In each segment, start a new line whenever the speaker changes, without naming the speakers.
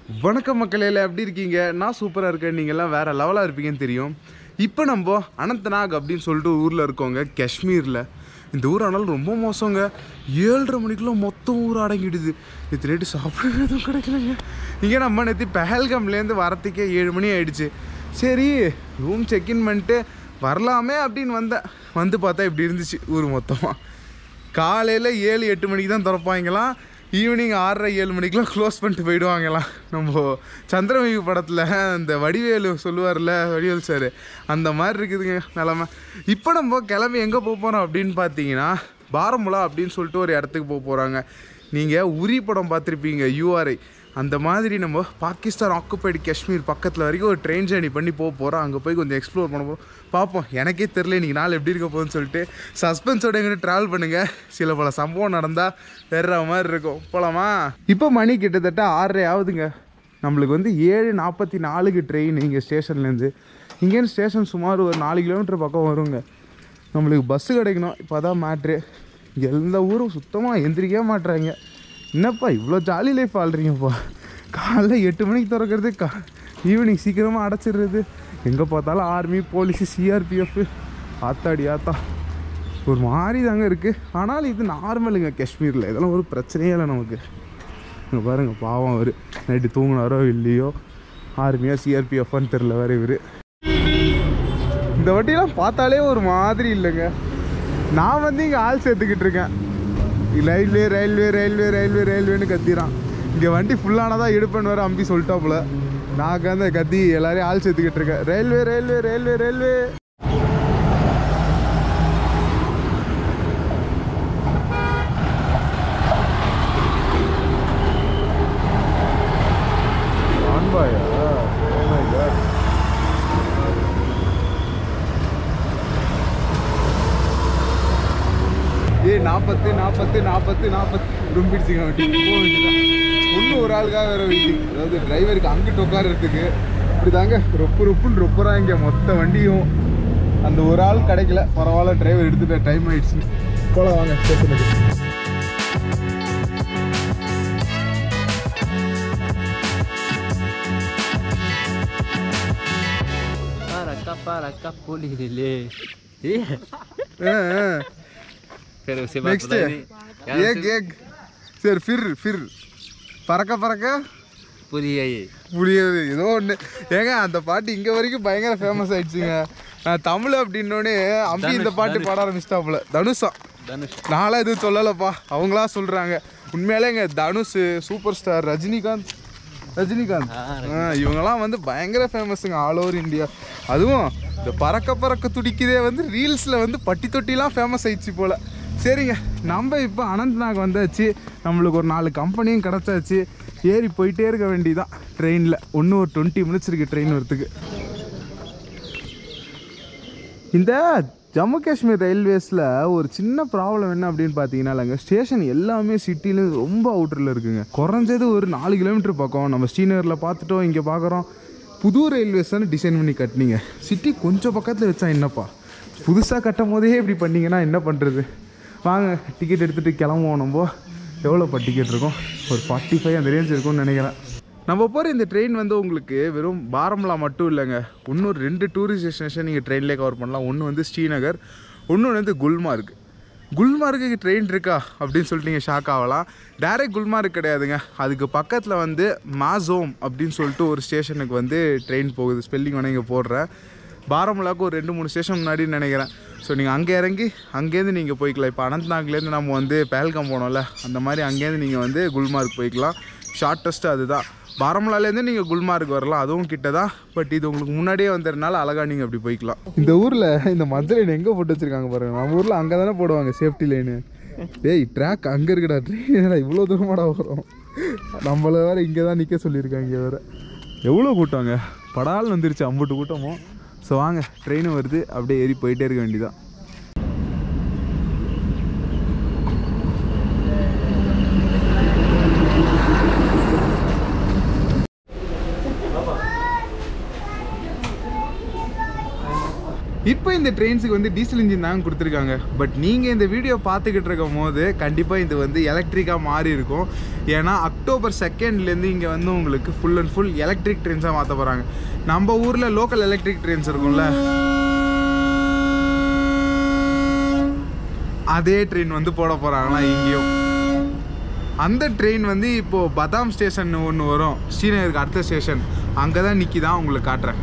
வணக்கம் மக்களே எல்லாம் எப்படி இருக்கீங்க நான் சூப்பராக இருக்கேன் நீங்கள்லாம் வேறு லெவலாக இருப்பீங்கன்னு தெரியும் இப்போ நம்ம அனந்தநாக் அப்படின்னு சொல்லிட்டு ஊரில் இருக்கோங்க காஷ்மீரில் இந்த ஊர் ஆனாலும் ரொம்ப மோசங்க ஏழரை மணிக்குள்ள மொத்தம் ஊர் அடங்கிடுது நேற்று நைட்டு சாப்பிட எதுவும் கிடைக்கலங்க இங்கே நம்ம நேற்று பெஹல்கம்லேருந்து வரத்துக்கே ஏழு மணி ஆயிடுச்சு சரி ரூம் செக்இன் பண்ணிட்டு வரலாமே அப்படின்னு வந்தேன் வந்து பார்த்தா இப்படி இருந்துச்சு ஊர் மொத்தமாக காலையில் ஏழு எட்டு மணிக்கு தான் திறப்பாங்களாம் ஈவினிங் ஆறரை ஏழு மணிக்கெலாம் க்ளோஸ் பண்ணிட்டு போயிடுவாங்களாம் நம்ம சந்திரமுகி படத்தில் அந்த வடிவேலு சொல்லுவார்ல வடிவேலு சார் அந்த மாதிரி இருக்குதுங்க நிலமை இப்போ நம்ம கிளம்பி எங்கே போக போகிறோம் அப்படின்னு பார்த்தீங்கன்னா பாரமுலா அப்படின்னு சொல்லிட்டு ஒரு இடத்துக்கு போக போகிறாங்க நீங்கள் உரி படம் பார்த்துருப்பீங்க யூஆர்ஐ அந்த மாதிரி நம்ம பாகிஸ்தான் ஆக்குபைடு காஷ்மீர் பக்கத்தில் வரைக்கும் ஒரு ட்ரெயின் ஜேர்னி பண்ணி போக போகிறோம் அங்கே போய் கொஞ்சம் எக்ஸ்ப்ளோர் பண்ண போகிறோம் பார்ப்போம் எனக்கே தெரில இன்றைக்கி நாள் எப்படி இருக்க போகுதுன்னு சொல்லிட்டு சஸ்பென்ஸோட எங்கிட்ட ட்ராவல் பண்ணுங்கள் சில பல சம்பவம் நடந்தால் வேற மாதிரி இருக்கும் போகலாமா இப்போ மணி கிட்டத்தட்ட ஆறரை ஆகுதுங்க நம்மளுக்கு வந்து ஏழு நாற்பத்தி நாலுக்கு ட்ரெயின் இங்கே ஸ்டேஷன்லேருந்து இங்கேருந்து ஸ்டேஷன் சுமார் ஒரு நாலு கிலோமீட்டர் பக்கம் வருங்க நம்மளுக்கு பஸ்ஸு கிடைக்கணும் இப்போ தான் மேட்ரு எந்த ஊரும் சுத்தமாக எந்திரிக்கவே மாட்டுறாங்க என்னப்பா இவ்வளோ ஜாலி லைஃப் ஆள்றீங்கப்பா காலைல எட்டு மணிக்கு திறக்கிறது கா ஈவினிங் சீக்கிரமாக அடைச்சிடுறது எங்கே பார்த்தாலும் ஆர்மி போலீஸு சிஆர்பிஎஃப் ஆத்தாடி ஆத்தா ஒரு மாதிரி தாங்க இருக்குது ஆனால் இது நார்மலுங்க காஷ்மீரில் இதெல்லாம் ஒரு பிரச்சனையே இல்லை நமக்கு இங்கே பாருங்க பாவம் அவர் நைட்டு தூங்கினாரோ இல்லையோ ஆர்மியா சிஆர்பிஎஃப்னு தெரில வேறு இவர் இந்த வட்டிலாம் பார்த்தாலே ஒரு மாதிரி இல்லைங்க நான் வந்து இங்கே ஆள் சேர்த்துக்கிட்டு இருக்கேன் ரயில்வே ரயில்வே ரயில்வே ரயில்வே ரயில்வேன்னு கத்திறான் இங்கே வண்டி ஃபுல்லானதான் எடுப்பேன்னு வேறு அம்பி சொல்லிட்டாப்புல நான் வந்து கத்தி எல்லாரையும் ஆள் சேர்த்துக்கிட்டு இருக்கேன் ரயில்வே ரயில்வே ரயில்வே ரயில்வே ஆன்பாயா Oh my God. ஏய் நாற்பத்து நாற்பத்து நாற்பத்து நாற்பத்து ரொம்பிடுச்சுங்க வண்டி போக வேண்டியதான் ஒன்றும் ஒரு ஆளுக்காக வேற வெயிட்டிங் அதாவது டிரைவருக்கு அங்கிட்டு உட்காரத்துக்கு இப்படி தாங்க ரொப்பு ரொப்புன்னு ரொப்புறாங்க மொத்த வண்டியும் அந்த ஒரு ஆள் கிடைக்கல பரவாயில்ல டிரைவர் எடுத்துட்ட டைம் ஆயிடுச்சு போலாம் வாங்க ஸ்டேஷனுக்கு
Paraca, paraca, polilele. Ih, Pero você vai
next
pular ali. Cara,
ஏக்
você-
ஏக் சரி ஃபிர் ஃபிர் பறக்க பறக்க
Puli aí.
புரியுது ஏதோ ஒன்று ஏங்க அந்த பாட்டு இங்கே வரைக்கும் பயங்கர ஃபேமஸ் ஆயிடுச்சுங்க நான் தமிழ் அப்படின்னோடனே அம்பி இந்த
தனுஷ்,
பாட்டு
தனுஷ்.
பாட ஆரம்பிச்சிட்டாப்புல தனுஷா
Danos.
நான்லாம் எதுவும் சொல்லலப்பா அவங்களா சொல்கிறாங்க உண்மையிலேங்க தனுஷ் சூப்பர் ஸ்டார் ரஜினிகாந்த் ரஜினிகாந்த்
ஆ,
ஆ, இவங்கெல்லாம் வந்து பயங்கர ஃபேமஸுங்க ஆல் ஓவர் இந்தியா அதுவும் இந்த பறக்க பறக்க துடிக்குதே வந்து ரீல்ஸில் வந்து பட்டி தொட்டிலாம் ஃபேமஸ் ஆயிடுச்சு போல் சரிங்க நம்ம இப்போ அனந்த்நாக் வந்தாச்சு நம்மளுக்கு ஒரு நாலு கம்பெனியும் கிடச்சாச்சு ஏறி போயிட்டே இருக்க வேண்டியதான் ட்ரெயினில் ஒன்று ஒரு டுவெண்ட்டி மினிட்ஸ் இருக்குது ட்ரெயின் வரத்துக்கு இந்த ஜம்மு காஷ்மீர் ரயில்வேஸில் ஒரு சின்ன ப்ராப்ளம் என்ன அப்படின்னு பார்த்தீங்கன்னா இல்லைங்க ஸ்டேஷன் எல்லாமே சிட்டிலும் ரொம்ப அவுட்டரில் இருக்குங்க குறைஞ்சது ஒரு நாலு கிலோமீட்டர் பக்கம் நம்ம ஸ்ரீநகரில் பார்த்துட்டோம் இங்கே பார்க்குறோம் புது ரயில்வேஸ் தானே டிசைன் பண்ணி கட்டினீங்க சிட்டி கொஞ்சம் பக்கத்தில் வச்சா என்னப்பா புதுசாக கட்டும் போதே இப்படி பண்ணீங்கன்னா என்ன பண்ணுறது வாங்க டிக்கெட் எடுத்துகிட்டு கிளம்புவோம் நம்ம எவ்வளோப்பா டிக்கெட் இருக்கும் ஒரு ஃபார்ட்டி ஃபைவ் அந்த ரேஞ்ச் இருக்கும்னு நினைக்கிறேன் நம்ம போகிற இந்த ட்ரெயின் வந்து உங்களுக்கு வெறும் பாரம்லா மட்டும் இல்லைங்க இன்னும் ரெண்டு டூரிஸ்ட் டெஸ்டினேஷன் நீங்கள் ட்ரெயின்லேயே கவர் பண்ணலாம் ஒன்று வந்து ஸ்ரீநகர் இன்னொன்று வந்து குல்மார்க் குல்மார்க்குக்கு ட்ரெயின் இருக்கா அப்படின்னு சொல்லிட்டு நீங்கள் ஷாக் ஆகலாம் டைரக்ட் குல்மார்க் கிடையாதுங்க அதுக்கு பக்கத்தில் வந்து மாசோம் அப்படின்னு சொல்லிட்டு ஒரு ஸ்டேஷனுக்கு வந்து ட்ரெயின் போகுது ஸ்பெல்லிங் வேணா இங்கே போடுறேன் பாரமுலாவுக்கு ஒரு ரெண்டு மூணு ஸ்டேஷன் முன்னாடின்னு நினைக்கிறேன் ஸோ நீங்கள் அங்கே இறங்கி அங்கேருந்து நீங்கள் போய்க்கலாம் இப்போ அனந்த்நாக்லேருந்து நம்ம வந்து பேல்கம் போனோம்ல அந்த மாதிரி அங்கேருந்து நீங்கள் வந்து குல்மார்க் போய்க்கலாம் ஷார்ட்டஸ்ட்டு அதுதான் பாரமுலாலேருந்து நீங்கள் குல்மார்க் வரலாம் அதுவும் கிட்ட தான் பட் இது உங்களுக்கு முன்னாடியே வந்ததுனால அழகாக நீங்கள் அப்படி போய்க்கலாம் இந்த ஊரில் இந்த மஞ்சள் லைன் எங்கே போட்டு வச்சுருக்காங்க பாருங்க நம்ம ஊரில் அங்கே தானே போடுவாங்க சேஃப்டி லைனு டேய் ட்ராக் அங்கே இருக்குடா ட்ரெயின் இவ்வளோ தூரமாடா வரும் நம்மளை வேற இங்கே தான் நிற்க சொல்லியிருக்காங்க இங்கே வேற எவ்வளோ கூட்டங்க படால் வந்துருச்சு அம்புட்டு கூட்டமும் ஸோ வாங்க ட்ரெயின் வருது அப்படியே ஏறி போயிட்டே இருக்க வேண்டியதான் இப்போ இந்த ட்ரெயின்ஸுக்கு வந்து டீசல் இன்ஜின் தாங்க கொடுத்துருக்காங்க பட் நீங்கள் இந்த வீடியோ பார்த்துக்கிட்டு இருக்கும் போது கண்டிப்பாக இது வந்து எலக்ட்ரிக்காக மாறி இருக்கும் ஏன்னா அக்டோபர் செகண்ட்லேருந்து இங்கே வந்து உங்களுக்கு ஃபுல் அண்ட் ஃபுல் எலக்ட்ரிக் ட்ரெயின்ஸாக மாற்ற போகிறாங்க நம்ம ஊரில் லோக்கல் எலக்ட்ரிக் ட்ரெயின்ஸ் இருக்கும்ல அதே ட்ரெயின் வந்து போட போகிறாங்களா இங்கேயும் அந்த ட்ரெயின் வந்து இப்போது பதாம் ஸ்டேஷன் ஒன்று வரும் ஸ்ரீநகருக்கு அடுத்த ஸ்டேஷன் அங்கே தான் நிற்கி தான் உங்களுக்கு காட்டுறேன்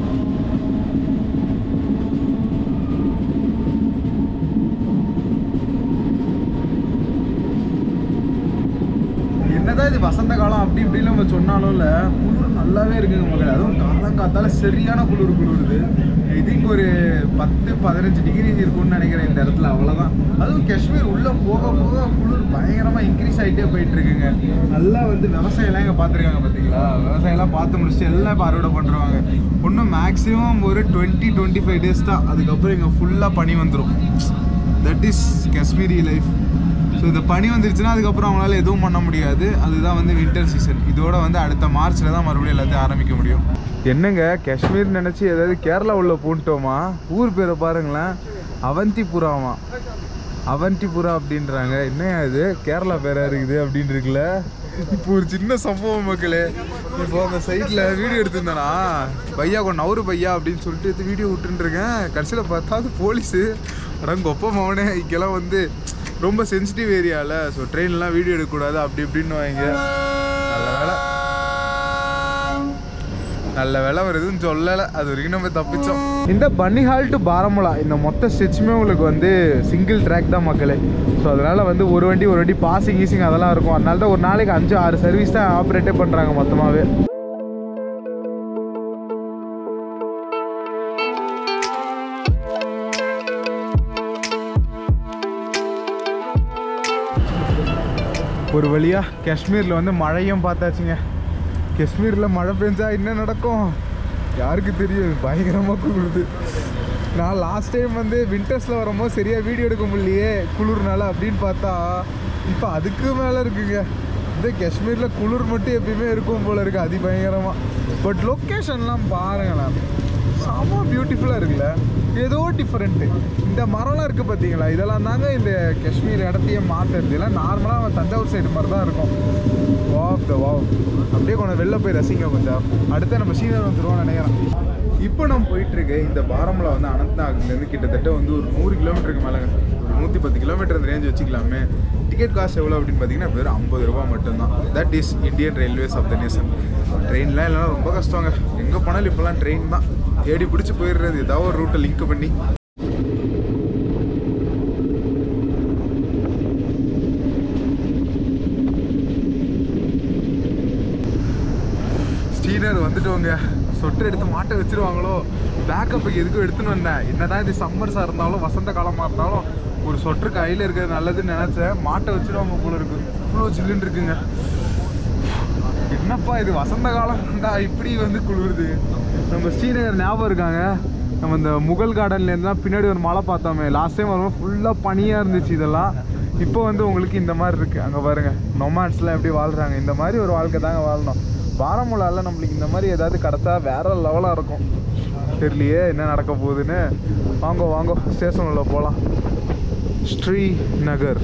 என்னதான் இது வசந்த காலம் அப்படி இப்படி நம்ம சொன்னாலும் இல்லை குளிர் நல்லாவே இருக்குங்க மக்கள் அதுவும் காலங்காத்தால சரியான குளிர் குளிருது இது இங்கே ஒரு பத்து பதினஞ்சு டிகிரி இருக்கும்னு நினைக்கிறேன் இந்த இடத்துல அவ்வளோதான் அதுவும் காஷ்மீர் உள்ளே போக போக குளிர் பயங்கரமாக இன்க்ரீஸ் ஆகிட்டே போயிட்டு இருக்குங்க நல்லா வந்து விவசாயம்லாம் இங்கே பார்த்துருக்காங்க பார்த்தீங்களா விவசாயம்லாம் பார்த்து முடிச்சுட்டு எல்லாம் இப்போ அறுவடை பண்ணுறாங்க இன்னும் மேக்ஸிமம் ஒரு டுவெண்ட்டி டுவெண்ட்டி ஃபைவ் டேஸ் தான் அதுக்கப்புறம் இங்கே ஃபுல்லாக பனி வந்துடும் that is Kashmiri life so இந்த பனி வந்துருச்சுன்னா அதுக்கப்புறம் அவங்களால எதுவும் பண்ண முடியாது அதுதான் வந்து வின்டர் சீசன் இதோட வந்து அடுத்த மார்ச்சில் தான் மறுபடியும் எல்லாத்தையும் ஆரம்பிக்க முடியும் என்னங்க காஷ்மீர் நினச்சி ஏதாவது கேரளா உள்ள பூண்டோமா ஊர் பேரை பாருங்களேன் அவந்திபுராமா அவந்திபுரா அப்படின்றாங்க என்ன இது கேரளா பேரா இருக்குது அப்படின்னு இருக்குல்ல இப்போ ஒரு சின்ன சம்பவம் மக்களே இப்போ அந்த சைட்டில் வீடியோ எடுத்திருந்தேனா பையா கொஞ்சம் நவரு பையா அப்படின்னு சொல்லிட்டு வீடியோ விட்டுருக்கேன் கடைசியில் பார்த்தா அது போலீஸு அடங்க ஒப்ப மவனே இங்கெல்லாம் வந்து ரொம்ப சென்சிட்டிவ் ஏரியாவில் ஸோ ட்ரெயின்லாம் வீடியோ எடுக்கக்கூடாது அப்படி இப்படின்னு வாங்க நல்ல வேலை நல்ல வேலை ஒரு எதுவும் சொல்லலை அது வரைக்கும் நம்ம தப்பிச்சோம் இந்த பன்னிஹால் டு பாரமுலா இந்த மொத்த ஸ்டெச்சுமே உங்களுக்கு வந்து சிங்கிள் ட்ராக் தான் மக்களே ஸோ அதனால் வந்து ஒரு வண்டி ஒரு வண்டி பாசிங் ஈசிங் அதெல்லாம் இருக்கும் அதனால தான் ஒரு நாளைக்கு அஞ்சு ஆறு சர்வீஸ் தான் ஆப்ரேட்டே பண்ணுறாங்க மொத்தமாகவே ஒரு வழியா காஷ்மீரில் வந்து மழையும் பார்த்தாச்சுங்க காஷ்மீரில் மழை பெஞ்சா என்ன நடக்கும் யாருக்கு தெரியும் பயங்கரமாக குளிருது நான் லாஸ்ட் டைம் வந்து வின்டர்ஸில் வரும்போது சரியாக வீடியோ எடுக்க முடியலையே குளிர்னால அப்படின்னு பார்த்தா இப்போ அதுக்கு மேலே இருக்குங்க இந்த காஷ்மீரில் குளிர் மட்டும் எப்பயுமே இருக்கும் போல இருக்குது அதிபயங்கரமாக பட் லொக்கேஷன்லாம் பாருங்களேன் செம பியூட்டிஃபுல்லாக இருக்குல்ல ஏதோ டிஃப்ரெண்ட்டு இந்த மரம்லாம் இருக்குது பார்த்தீங்களா இதெல்லாம் தாங்க இந்த காஷ்மீர் இடத்தையே மாற்றுறது இதெல்லாம் நார்மலாக தஞ்சாவூர் சைடு மாதிரி தான் இருக்கும் வாவ் த வாவ் அப்படியே கொஞ்சம் வெளில போய் ரசிங்க கொஞ்சம் அடுத்து நம்ம ஸ்ரீநகர் வந்துடுவோம் நினைக்கிறேன் இப்போ நம்ம போயிட்டுருக்கு இந்த பாரமுலா வந்து அனந்த்நாக்லேருந்து கிட்டத்தட்ட வந்து ஒரு நூறு கிலோமீட்டருக்கு மேலே ஒரு நூற்றி பத்து கிலோமீட்டர் இந்த ரேஞ்ச் வச்சுக்கலாமே டிக்கெட் காஸ்ட் எவ்வளோ அப்படின்னு பார்த்தீங்கன்னா வெறும் ஐம்பது ரூபா மட்டும்தான் that is Indian railways of the nation ட்ரெயின்லாம் இல்லைனா ரொம்ப கஷ்டங்க எங்கே போனாலும் இப்போலாம் ட்ரெயின் தான் தேடி பிடிச்சி போயிடுறது ஏதாவது ஒரு ரூட்டை லிங்க் பண்ணி ஸ்ரீநகர் வந்துட்டோங்க சொட்டர் எடுத்து மாட்ட வச்சிருவாங்களோ பேக்கப்புக்கு எதுக்கும் எடுத்துன்னு வந்தேன் என்னதான் இது சம்மர்ஸாக இருந்தாலும் வசந்த காலமாக இருந்தாலும் ஒரு சொட்டர் கையில் இருக்கிறது நல்லதுன்னு நினச்சேன் மாட்டை வச்சிருவாங்க போல இருக்கு இவ்வளோ சில்லுன்னு இருக்குங்க என்னப்பா இது வசந்த காலம் தான் இப்படி வந்து குளிருது நம்ம ஸ்ரீநகர் ஞாபகம் இருக்காங்க நம்ம இந்த முகல் கார்டன்லேருந்துலாம் பின்னாடி ஒரு மலை பார்த்தோமே லாஸ்ட் டைம் வரும்போது ஃபுல்லாக பனியாக இருந்துச்சு இதெல்லாம் இப்போ வந்து உங்களுக்கு இந்த மாதிரி இருக்குது அங்கே பாருங்கள் நொமாட்ஸ்லாம் எப்படி வாழ்கிறாங்க இந்த மாதிரி ஒரு வாழ்க்கை தாங்க வாழணும் பாரமுலாவில் நம்மளுக்கு இந்த மாதிரி ஏதாவது கிடச்சா வேற லெவலாக இருக்கும் தெரியலையே என்ன நடக்க போகுதுன்னு வாங்கோ வாங்கோ ஸ்டேஷன் உள்ள போகலாம் ஸ்ரீநகர்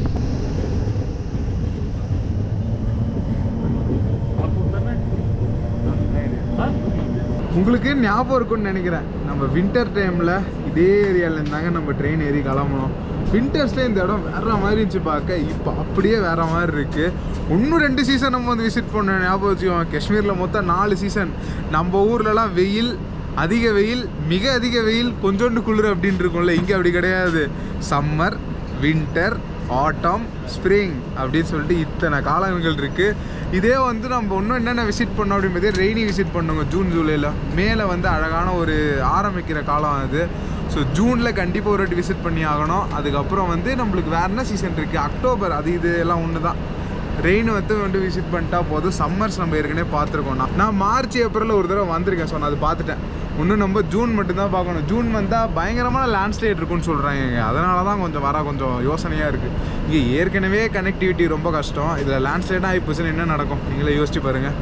உங்களுக்கு ஞாபகம் இருக்கும்னு நினைக்கிறேன் நம்ம வின்டர் டைமில் இதே ஏரியாவில் இருந்தாங்க நம்ம ட்ரெயின் ஏறி கிளம்பணும் வின்டர்ஸில் இந்த இடம் வேற மாதிரி இருந்துச்சு பார்க்க இப்போ அப்படியே வேற மாதிரி இருக்குது இன்னும் ரெண்டு சீசன் நம்ம வந்து விசிட் பண்ண ஞாபகம் வச்சுக்கோங்க காஷ்மீரில் மொத்தம் நாலு சீசன் நம்ம ஊர்லலாம் வெயில் அதிக வெயில் மிக அதிக வெயில் கொஞ்சோண்டு குளிர் அப்படின்னு இருக்கும்ல இங்கே அப்படி கிடையாது சம்மர் வின்டர் ஆட்டம் ஸ்ப்ரிங் அப்படின்னு சொல்லிட்டு இத்தனை காலங்கள் இருக்குது இதே வந்து நம்ம இன்னும் என்னென்ன விசிட் பண்ணோம் அப்படின்றதே ரெய்னி விசிட் பண்ணுங்க ஜூன் ஜூலையில் மேலே வந்து அழகான ஒரு ஆரம்பிக்கிற காலம் அது ஸோ ஜூனில் கண்டிப்பாக ஒரு வாட்டி விசிட் பண்ணி ஆகணும் அதுக்கப்புறம் வந்து நம்மளுக்கு வேறு என்ன சீசன் இருக்குது அக்டோபர் அது இது எல்லாம் ஒன்று தான் ரெயின் வந்து வந்து விசிட் பண்ணிட்டா போதும் சம்மர்ஸ் நம்ம ஏற்கனவே பார்த்துருக்கோம் நான் நான் மார்ச் ஏப்ரலில் ஒரு தடவை வந்திருக்கேன் ஸோ நான் அது பார்த்துட்டேன் இன்னும் நம்ம ஜூன் மட்டும்தான் பார்க்கணும் ஜூன் வந்தால் பயங்கரமான லேண்ட்ஸ்லைட் இருக்குன்னு சொல்கிறாங்க அதனால தான் கொஞ்சம் வர கொஞ்சம் யோசனையாக இருக்குது இங்கே ஏற்கனவே கனெக்டிவிட்டி ரொம்ப கஷ்டம் இதில் லேண்ட்ஸ்லைடாக ஆகிப்போச்சுன்னு என்ன நடக்கும் நீங்களே யோசிச்சு பாருங்கள்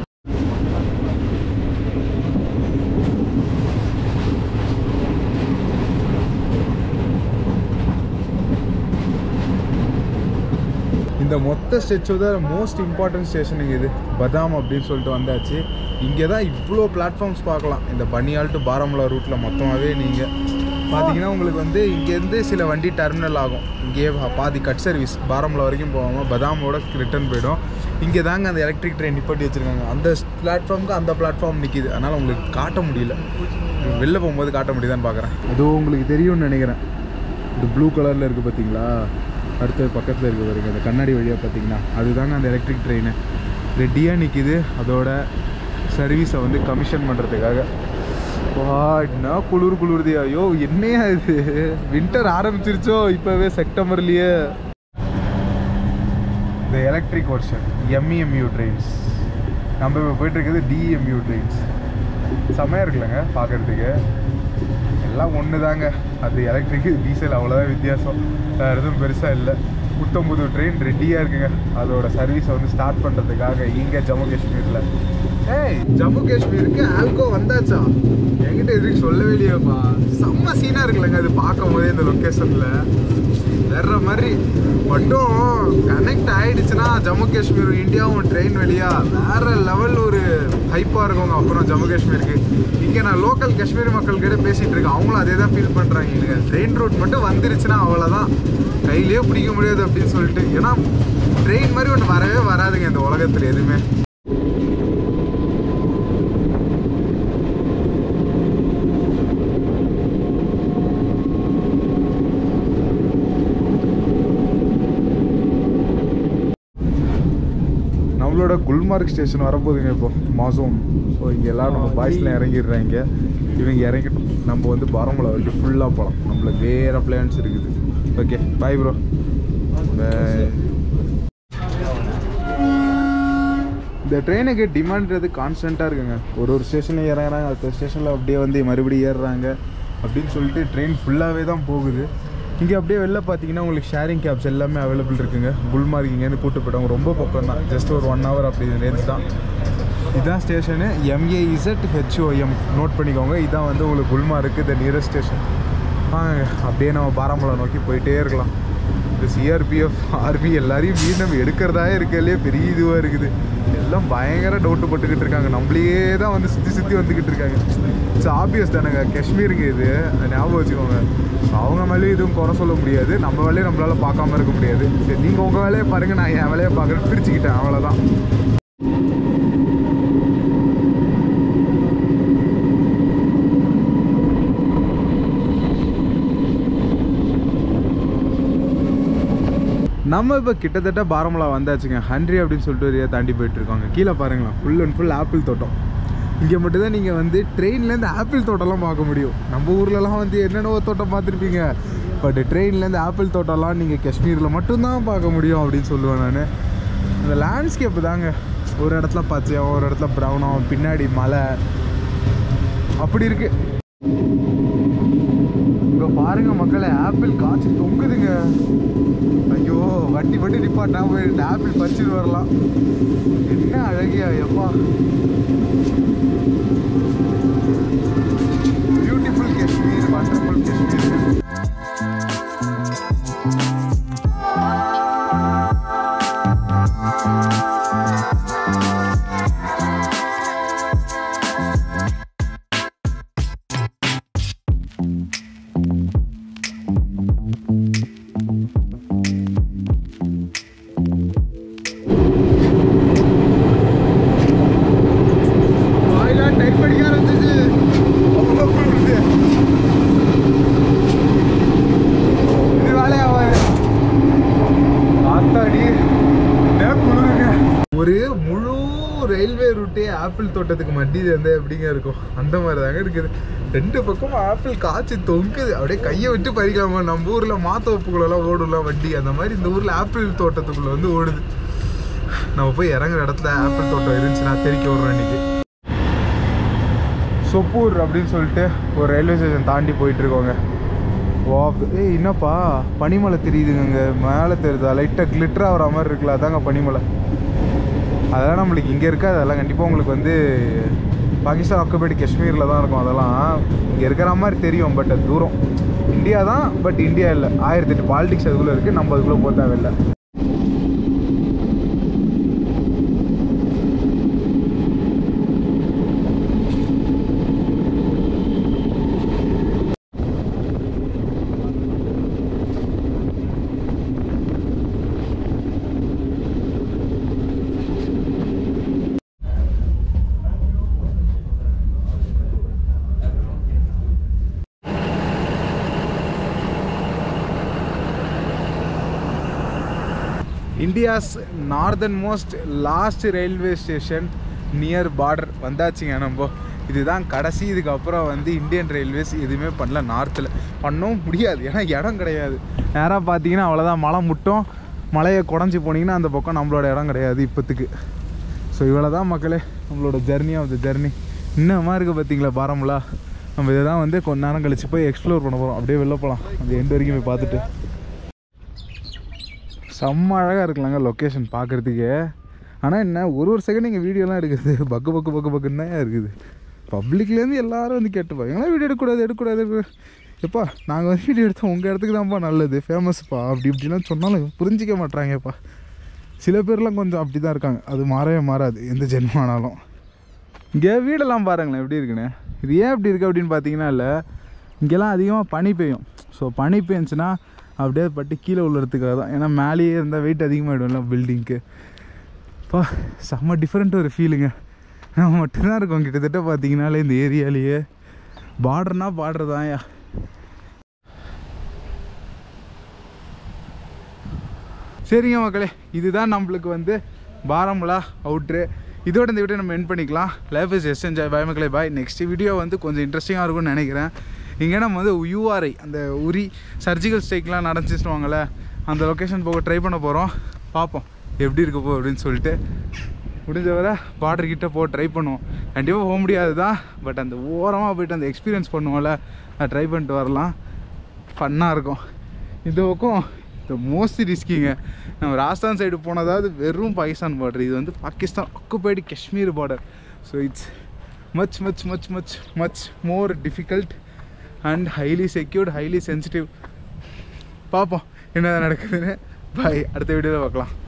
இந்த மொத்த ஸ்டெச்சோட மோஸ்ட் இம்பார்ட்டன்ட் ஸ்டேஷனுங்க இது பதாம் அப்படின்னு சொல்லிட்டு வந்தாச்சு இங்கே தான் இவ்வளோ பிளாட்ஃபார்ம்ஸ் பார்க்கலாம் இந்த பனியால் டு பாராமுல்லா ரூட்டில் மொத்தமாகவே நீங்கள் பார்த்தீங்கன்னா உங்களுக்கு வந்து இங்கேருந்து சில வண்டி டெர்மினல் ஆகும் இங்கேயே பா- பாதி கட் சர்வீஸ் பாராமுல்லா வரைக்கும் போகாமல் பதாமோட ரிட்டர்ன் போயிடும் இங்கே தாங்க அந்த எலக்ட்ரிக் ட்ரெயின் நிப்பாட்டி வச்சுருக்காங்க அந்த பிளாட்ஃபார்முக்கு அந்த பிளாட்ஃபார்ம் நிற்கிது அதனால் உங்களுக்கு காட்ட முடியல வெளில போகும்போது காட்ட முடியுதான்னு பார்க்குறேன் அதுவும் உங்களுக்கு தெரியும்னு நினைக்கிறேன் இந்த ப்ளூ கலரில் இருக்குது பார்த்தீங்களா அடுத்தது பக்கத்தில் இருக்குது பாருங்க அந்த கண்ணாடி வழியாக பார்த்தீங்கன்னா அதுதாங்க அந்த எலக்ட்ரிக் ட்ரெயின் ரெடியாக நிற்கிது அதோட சர்வீஸை வந்து கமிஷன் பண்ணுறதுக்காக வா என்ன குளிர் குளிருது ஐயோ என்னையா இது வின்டர் ஆரம்பிச்சிருச்சோ இப்போவே செப்டம்பர்லேயே இந்த எலக்ட்ரிக் வருஷன் எம்இஎம்யூ ட்ரெயின்ஸ் நம்ம இப்போ போயிட்டு இருக்குது டிஎம்யூ ட்ரெயின்ஸ் செம்மையாக இருக்குல்லங்க பார்க்குறதுக்கு எல்லாம் ஒன்று தாங்க அது எலக்ட்ரிக் டீசல் அவ்வளோதான் வித்தியாசம் வேறு எதுவும் பெருசாக இல்லை புத்தம் புது ட்ரெயின் ரெடியாக இருக்குங்க அதோட சர்வீஸை வந்து ஸ்டார்ட் பண்ணுறதுக்காக இங்கே ஜம்மு காஷ்மீரில் ஏய் ஜம்மு காஷ்மீருக்கு ஆல்கோ வந்தாச்சா என்கிட்ட எதுக்கு சொல்லவே இல்லையாப்பா செம்ம சீனாக இருக்குல்லங்க அது பார்க்கும் போதே இந்த லொக்கேஷனில் வேற மாதிரி மட்டும் கனெக்ட் ஆயிடுச்சுன்னா ஜம்மு காஷ்மீர் இந்தியாவும் ட்ரெயின் வழியா வேற லெவல் ஒரு ஹைப்பாக இருக்குங்க அப்புறம் ஜம்மு காஷ்மீருக்கு இங்கே நான் லோக்கல் காஷ்மீர் மக்கள் கிட்ட பேசிட்டு இருக்கேன் அவங்களும் அதே தான் ஃபீல் பண்ணுறாங்க எனக்கு ட்ரெயின் ரூட் மட்டும் வந்துருச்சுன்னா அவ்வளோதான் கையிலேயே பிடிக்க முடியாது அப்படின்னு சொல்லிட்டு ஏன்னா ட்ரெயின் மாதிரி ஒன்று வரவே வராதுங்க இந்த உலகத்தில் எதுவுமே நம்மளோட குல்மார்க் ஸ்டேஷன் வரப்போகுதுங்க இப்போ மாசம் ஸோ இங்கே எல்லாரும் நம்ம பாய்ஸ்லாம் இறங்கிடுறாங்க இவங்க இறங்கிட்டோம் நம்ம வந்து பாரமுல்லா வரைக்கும் ஃபுல்லாக போகலாம் நம்மளுக்கு வேறு பிளான்ஸ் இருக்குது ஓகே பாய் ப்ரோ இந்த ட்ரெயினுக்கு டிமாண்ட்றது கான்ஸ்டண்ட்டாக இருக்குங்க ஒரு ஒரு ஸ்டேஷனில் இறங்குறாங்க அடுத்த ஸ்டேஷனில் அப்படியே வந்து மறுபடியும் ஏறுறாங்க அப்படின்னு சொல்லிட்டு ட்ரெயின் ஃபுல்லாகவே தான் போகுது இங்கே அப்படியே வெளில பார்த்தீங்கன்னா உங்களுக்கு ஷேரிங் கேப்ஸ் எல்லாமே அவைலபிள் இருக்குங்க குல்மார்க் இங்கேருந்து கூட்டு போயிட்டவங்க ரொம்ப பக்கம் தான் ஜஸ்ட் ஒரு ஒன் ஹவர் அப்படி ரேஞ்ச் தான் இதுதான் ஸ்டேஷனு எம்ஏஇசட் ஹெச்ஓஎம் நோட் பண்ணிக்கோங்க இதான் வந்து உங்களுக்கு குல்மார்க்கு த நியரஸ்ட் ஸ்டேஷன் வாங்க அப்படியே நம்ம பாராமுல்லா நோக்கி போயிட்டே இருக்கலாம் இந்த சிஆர்பிஎஃப் ஆர்பி எல்லாரையும் மீறி நம்ம எடுக்கிறதா இருக்கிறதுலே பெரிய இதுவாக இருக்குது எல்லாம் பயங்கர டவுட்டு போட்டுக்கிட்டு இருக்காங்க நம்மளையே தான் வந்து சுற்றி சுற்றி வந்துக்கிட்டு இருக்காங்க இட்ஸ் ஆப்வியஸ் தானேங்க காஷ்மீருங்க இது அதை ஞாபகம் வச்சுக்கோங்க So, அவங்க மேலேயும் எதுவும் குறை சொல்ல முடியாது நம்ம வேலையை நம்மளால பார்க்காம இருக்க முடியாது சரி நீங்கள் உங்கள் வேலையை பாருங்கள் நான் என் வேலையை பார்க்குறேன் பிரிச்சுக்கிட்டேன் அவ்வளோதான் நம்ம இப்போ கிட்டத்தட்ட பாரமுல்லா வந்தாச்சுங்க ஹண்ட்ரி அப்படின்னு சொல்லிட்டு ஒரு ஏரியா தாண்டி போயிட்டு இருக்கோங்க கீழே பாருங்களேன் ஃபுல் அண்ட் ஃபுல் ஆப்பிள் தோட்டம் இங்கே மட்டும்தான் நீங்கள் வந்து ட்ரெயின்லேருந்து ஆப்பிள் தோட்டம்லாம் பார்க்க முடியும் நம்ம ஊர்லலாம் வந்து என்னென்னவோ தோட்டம் பார்த்துருப்பீங்க பட் ட்ரெயின்லேருந்து ஆப்பிள் தோட்டம்லாம் நீங்கள் காஷ்மீரில் மட்டும்தான் பார்க்க முடியும் அப்படின்னு சொல்லுவேன் நான் அந்த லேண்ட்ஸ்கேப் தாங்க ஒரு இடத்துல பச்சையாகவும் ஒரு இடத்துல ப்ரௌனாகவும் பின்னாடி மலை அப்படி இருக்கு இங்க பாருங்க மக்களே ஆப்பிள் காய்ச்சி தொங்குதுங்க ஐயோ வண்டி வண்டி நிப்பாட்டா போய் இந்த ஆப்பிள் பறிச்சுட்டு வரலாம் என்ன அழகியா எப்பா பியூட்டிஃபுல் காஷ்மீர் வண்டர்ஃபுல் காஷ்மீர் வாயிலாம் டைட் படிக்க ஆரம்பிச்சிச்சு அவ்வளோ குளிருது. இது வேலையாவாது ஆத்தாடி என்ன குளிருங்க ஒரு முழு ரயில்வே ரூட்டே ஆப்பிள் தோட்டத்துக்கு மத்தியில் வந்து எப்படிங்க இருக்கும் அந்த மாதிரி தாங்க இருக்குது ரெண்டு பக்கம் ஆப்பிள் காய்ச்சி தொங்குது அப்படியே கையை விட்டு பறிக்கலாமா நம்ம ஊரில் மாத்தோப்புக்குள்ளெல்லாம் ஓடும்ல வண்டி அந்த மாதிரி இந்த ஊரில் ஆப்பிள் தோட்டத்துக்குள்ளே வந்து ஓடுது நம்ம போய் இறங்குற இடத்துல ஆப்பிள் தோட்டம் இருந்துச்சுன்னா தெரிக்க விட்றோம் இன்னைக்கு சொப்பூர் அப்படின்னு சொல்லிட்டு ஒரு ரயில்வே ஸ்டேஷன் தாண்டி போயிட்டு இருக்கோங்க வா ஏய் என்னப்பா பனிமலை தெரியுதுங்க இங்கே மேலே தெரியுதா லைட்டாக கிளிட்டர் ஆகிற மாதிரி இருக்குல்ல அதாங்க பனிமலை அதெல்லாம் நம்மளுக்கு இங்கே இருக்காது அதெல்லாம் கண்டிப்பாக உங்களுக்கு வந்து பாகிஸ்தான் ஆக்குபைடு காஷ்மீரில் தான் இருக்கும் அதெல்லாம் இங்கே இருக்கிற மாதிரி தெரியும் பட் அது தூரம் இந்தியா தான் பட் இந்தியா இல்லை ஆயிரத்தி எட்டு பாலிடிக்ஸ் அதுக்குள்ளே இருக்குது நம்ம அதுக்குள்ளே போக தேவையில்லை India's northern most last railway station near border வந்தாச்சுங்க நம்ம இதுதான் கடைசி இதுக்கப்புறம் வந்து இந்தியன் ரயில்வேஸ் எதுவுமே பண்ணல நார்த்தில் பண்ணவும் முடியாது ஏன்னா இடம் கிடையாது நேராக பார்த்தீங்கன்னா அவ்வளோதான் மலை முட்டும் மலையை குடஞ்சி போனீங்கன்னா அந்த பக்கம் நம்மளோட இடம் கிடையாது இப்போத்துக்கு ஸோ இவ்வளோ தான் மக்களே நம்மளோட ஜர்னி ஆஃப் த ஜர்னி இன்னமா இருக்குது பார்த்தீங்களா பாரமுலா நம்ம இதை தான் வந்து கொஞ்ச நேரம் கழிச்சு போய் எக்ஸ்ப்ளோர் பண்ண போகிறோம் அப்படியே வெளில போகலாம் அந்த எண்டு வரைக்கும் போய் பார்த்துட்டு செம்ம அழகாக இருக்கலாங்க லொக்கேஷன் பார்க்குறதுக்கு ஆனால் என்ன ஒரு ஒரு செகண்ட் இங்கே வீடியோலாம் எடுக்கிறது பக்கு பக்கு பக்கு பக்குன்னு தான் இருக்குது பப்ளிக்லேருந்து எல்லாரும் வந்து கேட்டுப்பா எங்களாம் வீடியோ எடுக்கக்கூடாது எடுக்கக்கூடாது எடுக்க- எப்பா நாங்கள் வந்து வீடியோ எடுத்தோம் உங்கள் இடத்துக்கு தான்ப்பா நல்லது ஃபேமஸ்ப்பா அப்படி இப்படிலாம் சொன்னாலும் புரிஞ்சிக்க மாட்றாங்கப்பா சில பேர்லாம் கொஞ்சம் அப்படி தான் இருக்காங்க அது மாறவே மாறாது எந்த ஜென்மம் ஆனாலும் இங்கே வீடெல்லாம் பாருங்களேன் எப்படி இருக்குன்னு இது ஏன் இப்படி இருக்குது அப்படின்னு பார்த்தீங்கன்னா இல்லை இங்கெல்லாம் அதிகமாக பனி பெய்யும் ஸோ பனி பெய்ஞ்சுன்னா அப்படியே பட்டு கீழே உள்ளதுக்காக தான் ஏன்னா மேலேயே இருந்தால் வெயிட் அதிகமாகிடும்ல பில்டிங்க்கு அப்பா செம்ம டிஃப்ரெண்ட் ஒரு ஃபீலுங்க நம்ம மட்டும்தான் இருக்கோம் கிட்டத்தட்ட பார்த்தீங்கன்னாலே இந்த ஏரியாலேயே பார்டர்னா பார்டர் தான்யா சரிங்க மக்களே இதுதான் நம்மளுக்கு வந்து பாரமுலா அவுட்ரு இதோட இந்த வீடியோ நம்ம என் பண்ணிக்கலாம் life is yes enjoy bye மக்களே பாய் நெக்ஸ்ட் வீடியோ வந்து கொஞ்சம் இன்ட்ரெஸ்டிங்காக இருக்கும்னு நினைக்கிறேன் இங்கே நம்ம வந்து யூஆர்ஐ அந்த உரி சர்ஜிக்கல் ஸ்ட்ரைக்லாம் நடந்துச்சுவாங்கள்ல அந்த லொக்கேஷன் போக ட்ரை பண்ண போகிறோம் பார்ப்போம் எப்படி இருக்க போ அப்படின்னு சொல்லிட்டு முடிஞ்ச வரை பார்டர் கிட்ட போக ட்ரை பண்ணுவோம் கண்டிப்பாக போக முடியாது தான் பட் அந்த ஓரமாக போயிட்டு அந்த எக்ஸ்பீரியன்ஸ் பண்ணுவோம்ல அதை ட்ரை பண்ணிட்டு வரலாம் ஃபன்னாக இருக்கும் இந்த பக்கம் இந்த மோஸ்ட் ரிஸ்கிங்க நம்ம ராஜஸ்தான் சைடு போனதாவது வெறும் பாகிஸ்தான் பார்டர் இது வந்து Pakistan occupied Kashmir border so it's much much much much much more difficult and highly secured highly sensitive பார்ப்போம் என்ன நடக்குதுன்னு பாய் அடுத்த வீடியோவில் பார்க்கலாம்